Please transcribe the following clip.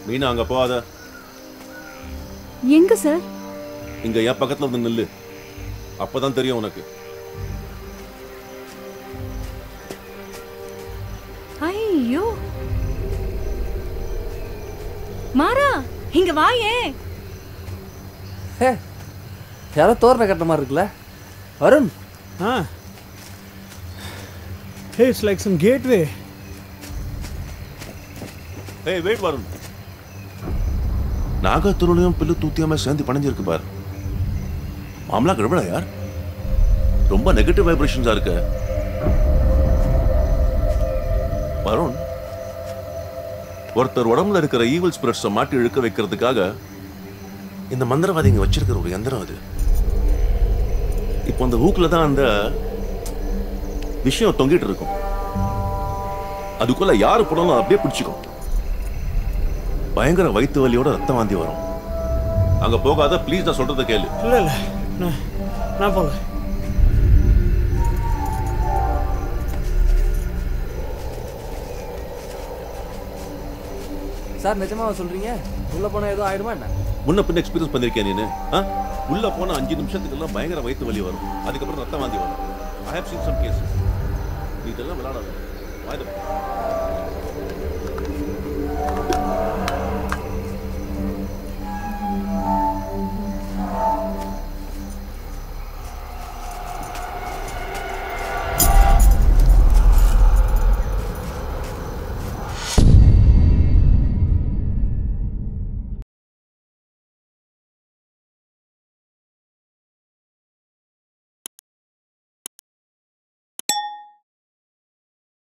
மீனா அங்க போகாத எங்க சார் இங்க என் பக்கத்துல வந்து நில்லு அப்பதான் தெரியும் உனக்கு ஐயோ மாறா இங்க வாயே ஹே யாரோ தோரணை கட்டுற மாதிரி இருக்குல்ல Varun Ah. Hey, it's like some gateway. ஏய் வெயிட் வரும் நாகத்துருளையும் பில்லு தூத்தியாம சேர்ந்து பணிஞ்சிருக்கு பார் மாமலா கடுபடா யார் ரொம்ப நெகட்டிவ் வைப்ரேஷன்ஸா இருக்கு வருண் ஒருத்தர் உடம்புல இருக்கிற ஈவில் ஸ்பிரிட்ஸை மாட்டி இழுக்க வைக்கிறதுக்காக இந்த மந்திரவாதிங்க வச்சிருக்கிற ஒரு எந்திரம் அது இப்போ அந்த ஹூக்ல தான் அந்த விஷயம் தொங்கிட்டு இருக்கும் அதுக்குள்ள யாரு போனாலும் அப்படியே பிடிச்சிக்கும் பயங்கர வயிற்று வலியோட ரத்தம் வாந்தி வரும் அங்க போகாத ப்ளீஸ் நான் சொல்றத கேளு இல்லை இல்லை நான் நான் போகல சார் நிஜமாவா சொல்றீங்க உள்ள போனா ஏதோ ஆயிடுமா என்ன முன்ன பின்ன எக்ஸ்பீரியன்ஸ் பண்ணிருக்கேன் நீனு ஆ? உள்ள போன அஞ்சு நிமிஷத்துக்கெல்லாம் பயங்கர வயிற்று வலி வரும் அதுக்கப்புறம் ரத்தம் வாந்தி வரும் I have seen some case நீ இதெல்லாம் விளையாடாத வாய்ந்த